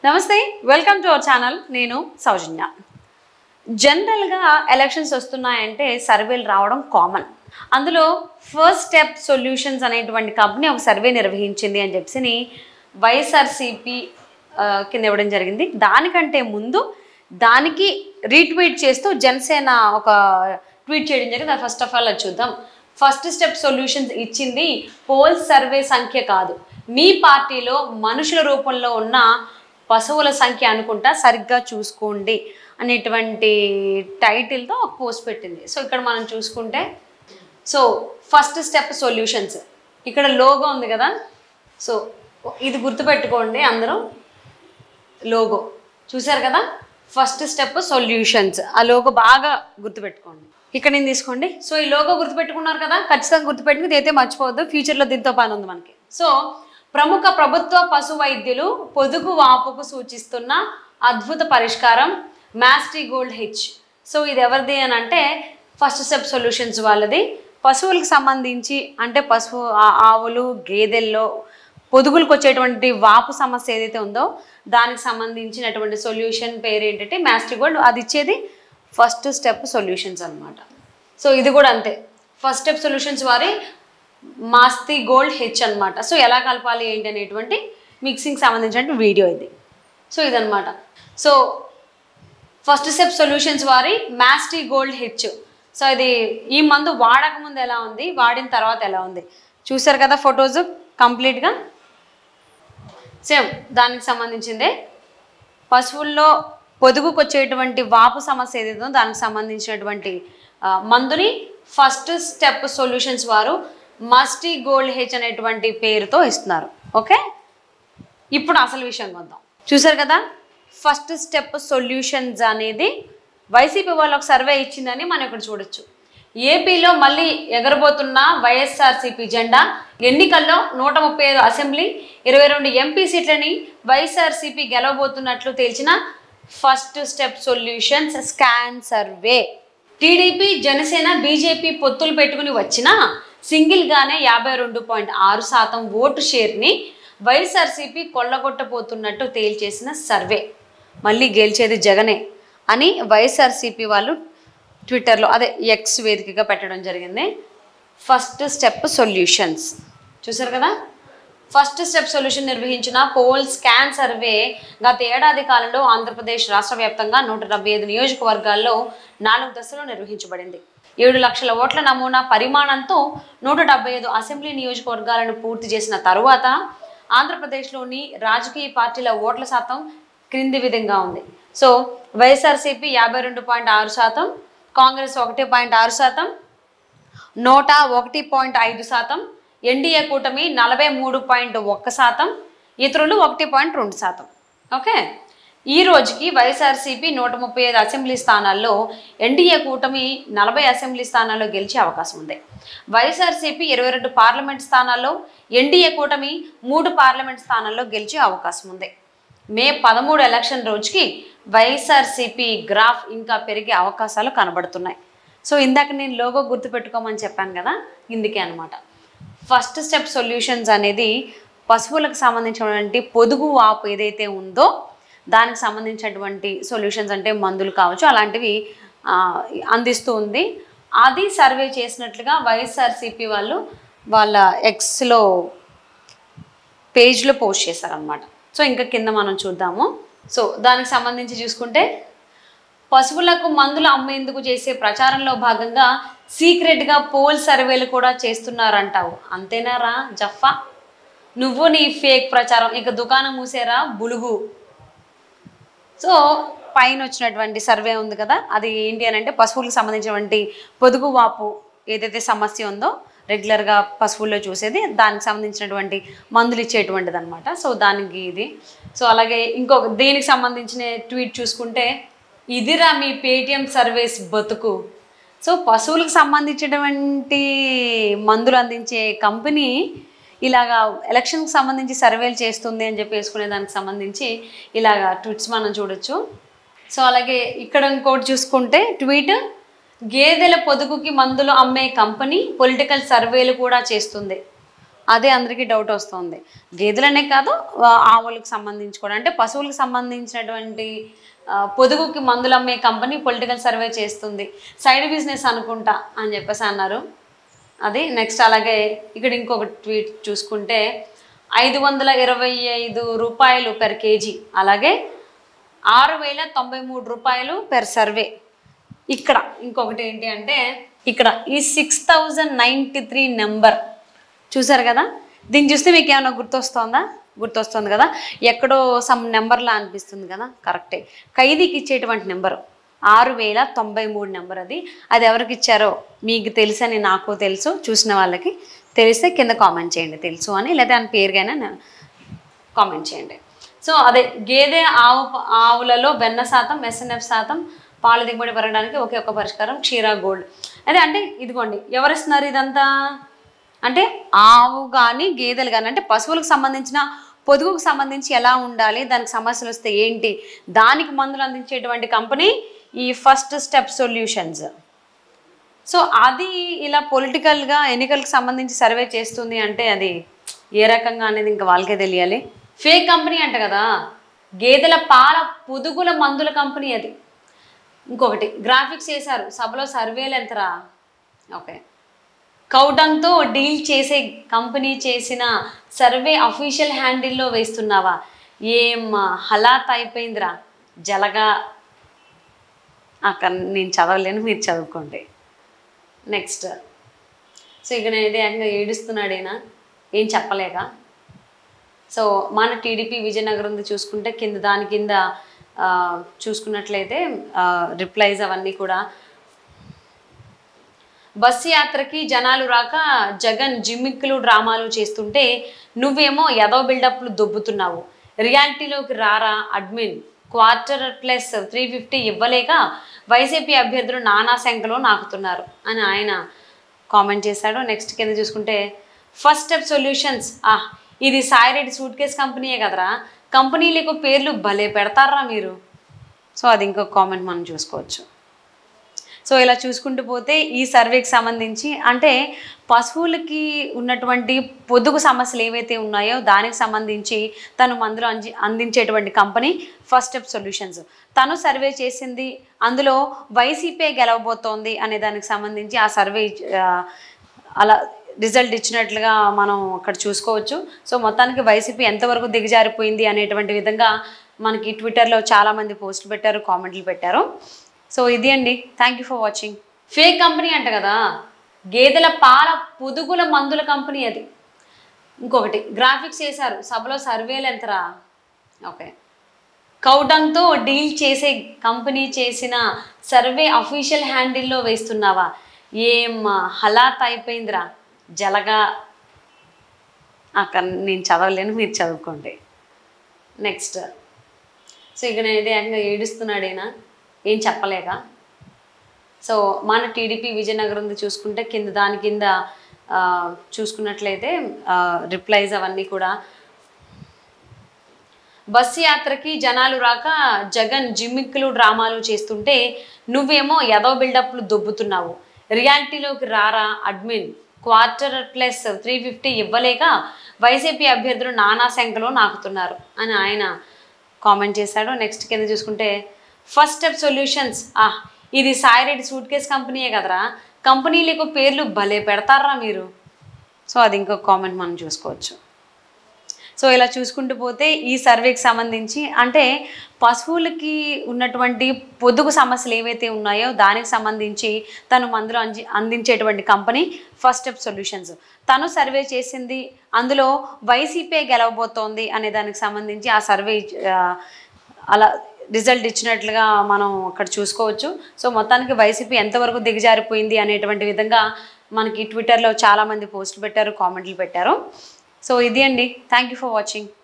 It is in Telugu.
నమస్తే వెల్కమ్ టు అవర్ ఛానల్ నేను సౌజన్య జనరల్గా ఎలక్షన్స్ వస్తున్నాయంటే సర్వేలు రావడం కామన్ అందులో ఫస్ట్ స్టెప్ సొల్యూషన్స్ అనేటువంటి కంపెనీ ఒక సర్వే నిర్వహించింది అని చెప్పి వైఎస్ఆర్సిపి కింద ఇవ్వడం జరిగింది దానికంటే ముందు దానికి రీట్వీట్ చేస్తూ జనసేన ఒక ట్వీట్ చేయడం జరిగింది అది ఫస్ట్ ఆఫ్ ఆల్ అది చూద్దాం ఫస్ట్ స్టెప్ సొల్యూషన్స్ ఇచ్చింది పోల్ సర్వే సంఖ్య కాదు మీ పార్టీలో మనుషుల రూపంలో ఉన్న పశువుల సంఖ్య అనుకుంటా సరిగ్గా చూసుకోండి అనేటువంటి టైటిల్తో ఒక పోస్ట్ పెట్టింది సో ఇక్కడ మనం చూసుకుంటే సో ఫస్ట్ స్టెప్ సొల్యూషన్స్ ఇక్కడ లోగో ఉంది కదా సో ఇది గుర్తుపెట్టుకోండి అందరూ లోగో చూసారు కదా ఫస్ట్ స్టెప్ సొల్యూషన్స్ ఆ లోగో బాగా గుర్తుపెట్టుకోండి ఇక్కడ నేను తీసుకోండి సో ఈ లోగో గుర్తుపెట్టుకున్నారు కదా ఖచ్చితంగా గుర్తుపెట్టుకుని ఇదైతే మర్చిపోవద్దు ఫ్యూచర్లో దీంతో పని ఉంది మనకి సో ప్రముఖ ప్రభుత్వ పశు వైద్యులు పొదుగు వాపుకు సూచిస్తున్న అద్భుత పరిష్కారం మాస్టీ గోల్డ్ హెచ్ సో ఇది ఎవరిది అని అంటే ఫస్ట్ స్టెప్ సొల్యూషన్స్ వాళ్ళది పశువులకు సంబంధించి అంటే పశువు ఆ- ఆవులు గేదెల్లో పొదుగులకు వచ్చేటువంటి వాపు సమస్య ఏదైతే ఉందో దానికి సంబంధించినటువంటి సొల్యూషన్ పేరు ఏంటంటే మాస్టిగోల్డ్ అది ఇచ్చేది ఫస్ట్ స్టెప్ సొల్యూషన్స్ అన్నమాట సో ఇది కూడా అంతే ఫస్ట్ స్టెప్ సొల్యూషన్స్ వారి మాస్తి గోల్డ్ హెచ్ అన్నమాట సో ఎలా కలపాలి ఏంటి అనేటువంటి మిక్సింగ్ సంబంధించిన వీడియో ఇది సో ఇదన్నమాట సో ఫస్ట్ స్టెప్ సొల్యూషన్స్ వారి మాస్టీ గోల్డ్ హెచ్ సో ఇది ఈ మందు వాడక ముందు ఎలా ఉంది వాడిన తర్వాత ఎలా ఉంది చూసారు కదా ఫొటోస్ కంప్లీట్గా సేమ్ దానికి సంబంధించిందే పశువుల్లో పొదుగుకు వచ్చేటువంటి వాపు సమస్య ఏదైతే ఉందో దానికి సంబంధించినటువంటి ఆ, మందుని ఫస్ట్ స్టెప్ సొల్యూషన్స్ వారు మస్టీ గోల్డ్ హెచ్ అనేటువంటి పేరుతో ఇస్తున్నారు ఓకే ఇప్పుడు అసలు విషయం వద్దాం చూసారు కదా ఫస్ట్ స్టెప్ సొల్యూషన్స్ అనేది వైసీపీ వాళ్ళు ఒక సర్వే ఇచ్చిందని మనం ఇక్కడ చూడొచ్చు ఏపీలో మళ్ళీ ఎగరబోతున్న వైఎస్ఆర్సీపీ జెండా ఎన్నికల్లో నూట ముప్పై ఐదు అసెంబ్లీ ఇరవై రెండు ఎంపీ సీట్లని వైఎస్ఆర్సీపీ గెలవబోతున్నట్లు తేల్చిన first step solutions scan survey TDP Janasena BJP పొత్తులు పెట్టుకుని వచ్చిన సింగిల్గానే యాభై రెండు పాయింట్ ఆరు శాతం ఓటు షేర్ని వైఎస్ఆర్సీపీ కొల్లగొట్టబోతున్నట్టు తేల్చేసిన సర్వే మళ్ళీ గెలిచేది జగనే అని వైఎస్ఆర్సీపీ వాళ్ళు ట్విట్టర్లో అదే ఎక్స్ వేదికగా పెట్టడం జరిగింది ఫస్ట్ స్టెప్ సొల్యూషన్స్ చూసారు కదా ఫస్ట్ స్టెప్ సొల్యూషన్ నిర్వహించిన పోల్ స్కాన్ సర్వే గత ఏడాది కాలంలో ఆంధ్రప్రదేశ్ రాష్ట్ర వ్యాప్తంగా నూట డెబ్బై ఐదు నియోజకవర్గాల్లో నాలుగు దశలో నిర్వహించబడింది ఏడు లక్షల ఓట్ల నమూనా పరిమాణంతో నూట డెబ్బై ఐదు అసెంబ్లీ నియోజకవర్గాలను పూర్తి చేసిన తరువాత ఆంధ్రప్రదేశ్లోని రాజకీయ పార్టీల ఓట్ల శాతం క్రింది విధంగా ఉంది సో వైఎస్ఆర్సీపీ యాభై రెండు పాయింట్ ఆరు శాతం కాంగ్రెస్ ఒకటి పాయింట్ ఆరు శాతం నోటా ఒకటి పాయింట్ ఐదు శాతం ఎన్డీఏ కూటమి నలభై మూడు పాయింట్ ఒక్క శాతం ఇతరులు ఒకటి పాయింట్ రెండు శాతం ఓకే ఈ రోజుకి వైఎస్ఆర్సీపీ నూట ముప్పై ఐదు అసెంబ్లీ స్థానాల్లో ఎన్డీఏ కూటమి నలభై అసెంబ్లీ స్థానాల్లో గెలిచే అవకాశం ఉంది వైఎస్ఆర్సీపీ ఇరవై రెండు పార్లమెంట్ స్థానాల్లో ఎన్డీఏ కూటమి మూడు పార్లమెంట్ స్థానాల్లో గెలిచే అవకాశం ఉంది మే పదమూడు ఎలక్షన్ రోజుకి వైఎస్ఆర్సీపీ గ్రాఫ్ ఇంకా పెరిగే అవకాశాలు కనబడుతున్నాయి సో ఇందాక నేను లోగో గుర్తుపెట్టుకోమని చెప్పాను కదా ఇందుకే అనమాట ఫస్ట్ స్టెప్ సొల్యూషన్స్ అనేది పశువులకు సంబంధించినటువంటి పొదుగు వాపు ఏదైతే ఉందో దానికి సంబంధించినటువంటి సొల్యూషన్స్ అంటే మందులు కావచ్చు అలాంటివి ఆ, అందిస్తూ ఉంది అది సర్వే చేసినట్లుగా వైఎస్ఆర్సీపీ వాళ్ళు వాళ్ళ ఎక్స్లో పేజ్లో పోస్ట్ చేశారనమాట సో ఇంకా కింద మనం చూద్దాము సో దానికి సంబంధించి చూసుకుంటే పశువులకు మందులు అమ్మేందుకు చేసే ప్రచారంలో భాగంగా సీక్రెట్గా పోల్ సర్వేలు కూడా చేస్తున్నారంటావు అంతేనారా జఫా నువ్వు నీ ఫేక్ ప్రచారం ఇక దుకాణం మూసేరా బులుగు సో పైన వచ్చినటువంటి సర్వే ఉంది కదా అది ఏంటి అని అంటే పశువులకు సంబంధించినటువంటి పొదుగు వాపు ఏదైతే సమస్య ఉందో రెగ్యులర్గా పశువుల్లో చూసేది దానికి సంబంధించినటువంటి మందులు ఇచ్చేటువంటిది అనమాట సో దానికి ఇది సో అలాగే ఇంకొక దీనికి సంబంధించిన ట్వీట్ చూసుకుంటే ఇదిరా మీ పేటిఎం సర్వీస్ బతుకు సో పశువులకు సంబంధించినటువంటి మందులు అందించే కంపెనీ ఇలాగా ఎలక్షన్కి సంబంధించి సర్వేలు చేస్తుంది అని చెప్పి వేసుకునే దానికి సంబంధించి ఇలాగా ట్వీట్స్ మనం చూడొచ్చు సో అలాగే ఇక్కడ ఇంకోటి చూసుకుంటే ట్వీట్ గేదెల పొదుగుకి మందులు అమ్మే కంపెనీ పొలిటికల్ సర్వేలు కూడా చేస్తుంది అదే అందరికీ డౌట్ వస్తుంది గేదెలనే కాదు ఆ- ఆవులకు సంబంధించి కూడా అంటే పశువులకు సంబంధించినటువంటి ఆ, పొదుగుకి మందులు అమ్మే కంపెనీ పొలిటికల్ సర్వే చేస్తుంది సైడ్ బిజినెస్ అనుకుంటా అని చెప్పేసి అన్నారు అది నెక్స్ట్ అలాగే ఇక్కడ ఇంకొక ట్వీట్ చూసుకుంటే ఐదు వందల ఇరవై ఐదు రూపాయలు పెర్ కేజీ అలాగే ఆరు వేల తొంభై మూడు రూపాయలు పెర్ సర్వే ఇక్కడ ఇంకొకటి ఏంటి అంటే ఇక్కడ ఈ six thousand ninety three number చూసారు కదా దీన్ని చూస్తే మీకు ఏమైనా గుర్తొస్తుందా గుర్తొస్తుంది కదా ఎక్కడో సమ్ నెంబర్లా అనిపిస్తుంది కదా కరెక్టే ఖైదీకి ఇచ్చేటువంటి నెంబరు ఆరు వేల తొంభై మూడు నెంబర్ అది అది ఎవరికి ఇచ్చారో మీకు తెలుసని నాకు తెలుసు చూసిన వాళ్ళకి తెలిస్తే కింద కామెంట్ చేయండి తెలుసు అని లేదా దాని పేరుగానే కామెంట్ చేయండి సో అదే గేదె ఆవు ఆవులలో వెన్న శాతం ఎస్ఎన్ఎఫ్ శాతం పాల దిగుబడి పెరగడానికి ఒకే ఒక పరిష్కారం క్షీరా గోల్డ్ అదే అంటే ఇదిగోండి ఎవరిస్తున్నారు ఇదంతా అంటే ఆవు కానీ గేదెలు కానీ అంటే పశువులకు సంబంధించిన పొదుగుకు సంబంధించి ఎలా ఉండాలి దానికి సమస్యలు వస్తే ఏంటి దానికి మందులు అందించేటువంటి కంపెనీ ఈ ఫస్ట్ స్టెప్ సొల్యూషన్స్ సో అది ఇలా పొలిటికల్గా ఎన్నికలకు సంబంధించి సర్వే చేస్తుంది అంటే అది ఏ రకంగా అనేది ఇంకా వాళ్ళకే తెలియాలి ఫేక్ కంపెనీ అంట కదా గేదెల పాల పొదుగుల మందుల కంపెనీ అది ఇంకొకటి గ్రాఫిక్స్ చేశారు సభలో సర్వేలు ఎంతరా ఓకే కౌడంగ్తో డీల్ చేసే కంపెనీ చేసిన సర్వే అఫీషియల్ హ్యాండిల్లో వేస్తున్నావా ఏం హలాత్ అయిపోయిందిరా జలగా అక్కడ నేను చదవలేను మీరు చదువుకోండి నెక్స్ట్ సో ఇక నేను ఏకంగా ఏడుస్తున్నాడు ఈయన ఏం చెప్పలేక సో మన టీడీపీ విజయనగరం చూసుకుంటే కింద దాని కింద ఆ, చూసుకున్నట్లయితే రిప్లైస్ అవన్నీ కూడా బస్సు యాత్రకి జనాలు రాక జగన్ జిమ్మిక్కులు డ్రామాలు చేస్తుంటే నువ్వేమో ఎదో బిల్డప్లు దొబ్బుతున్నావు రియాలిటీలోకి రారా admin quarter plus three fifty ఇవ్వలేక వైసీపీ అభ్యర్థులు నానా శంకలో నాకుతున్నారు అని ఆయన కామెంట్ చేశాడు నెక్స్ట్ కింద చూసుకుంటే ఫస్ట్ స్టెప్ సొల్యూషన్స్ ఆ ఇది సాయిరెడ్డి సూట్ కేస్ కంపెనీయే కదరా కంపెనీలకు పేర్లు భలే పెడతారా మీరు సో అది ఇంకొక కామెంట్ మనం చూసుకోవచ్చు సో ఇలా చూసుకుంటూ పోతే ఈ సర్వేకి సంబంధించి అంటే పశువులకి ఉన్నటువంటి పొదుగు సమస్యలు ఏవైతే ఉన్నాయో దానికి సంబంధించి తను మందులు అంది అందించేటువంటి కంపెనీ ఫస్ట్ స్టెప్ సొల్యూషన్స్ తను సర్వే చేసింది అందులో వైసీపీ గెలవబోతోంది అనే దానికి సంబంధించి ఆ సర్వే ఆ, అలా రిజల్ట్ ఇచ్చినట్లుగా మనం అక్కడ చూసుకోవచ్చు సో మొత్తానికి వైసీపీ ఎంతవరకు దిగజారిపోయింది అనేటువంటి విధంగా మనకి ట్విట్టర్లో చాలామంది పోస్టులు పెట్టారు కామెంట్లు పెట్టారు సో ఇది అండి thank you for watching fake company అంట కదా గేదెల పాల పొదుగుల మందుల కంపెనీ అది ఇంకొకటి గ్రాఫిక్స్ చేశారు సభలో సర్వేలు ఎంతరా ఓకే కౌడంగ్తో డీల్ చేసే కంపెనీ చేసిన సర్వే అఫీషియల్ హ్యాండిల్లో వేస్తున్నావా ఏం హలాత్ అయిపోయిందిరా జలగా అక్కడ నేను చదవలేను మీరు చదువుకోండి నెక్స్ట్ సో ఇక నేను ఏకంగా ఏడుస్తున్నాడు ఈయన ఏం చెప్పలేక సో మన టీడీపీ విజయనగరం చూసుకుంటే కింద దాని కింద ఆ, చూసుకున్నట్లయితే రిప్లైస్ అవన్నీ కూడా బస్సు యాత్రకి జనాలు రాక జగన్ జిమ్మిక్కులు డ్రామాలు చేస్తుంటే నువ్వేమో ఎదో బిల్డప్లు దొబ్బుతున్నావు రియాలిటీలోకి రారా admin quarter plus three fifty ఇవ్వలేక వైసీపీ అభ్యర్థులు నానా శంకలో నాకుతున్నారు అని ఆయన కామెంట్ చేశాడు నెక్స్ట్ కింద చూసుకుంటే ఫస్ట్ స్టెప్ సొల్యూషన్స్ ఆ ఇది సాయిరెడ్డి సూట్ కేస్ కంపెనీయే కదరా కంపెనీలకు పేర్లు భలే పెడతారా మీరు సో అది ఇంకొక కామెంట్ మనం చూసుకోవచ్చు సో ఇలా చూసుకుంటూ పోతే ఈ సర్వేకి సంబంధించి అంటే పశువులకి ఉన్నటువంటి పొదుగు సమస్యలు ఏవైతే ఉన్నాయో దానికి సంబంధించి తను మందులు అంది అందించేటువంటి కంపెనీ ఫస్ట్ స్టెప్ సొల్యూషన్స్ తను సర్వే చేసింది అందులో వైసీపీ గెలవబోతోంది అనే దానికి సంబంధించి ఆ సర్వే ఆ, అలా రిజల్ట్ ఇచ్చినట్లుగా మనం అక్కడ చూసుకోవచ్చు సో మొత్తానికి వైసీపీ ఎంతవరకు దిగజారిపోయింది అనేటువంటి విధంగా మనకి ట్విట్టర్లో చాలామంది పోస్టులు పెట్టారు కామెంట్లు పెట్టారు సో ఇది అండి థ్యాంక్ యూ ఫర్ వాచింగ్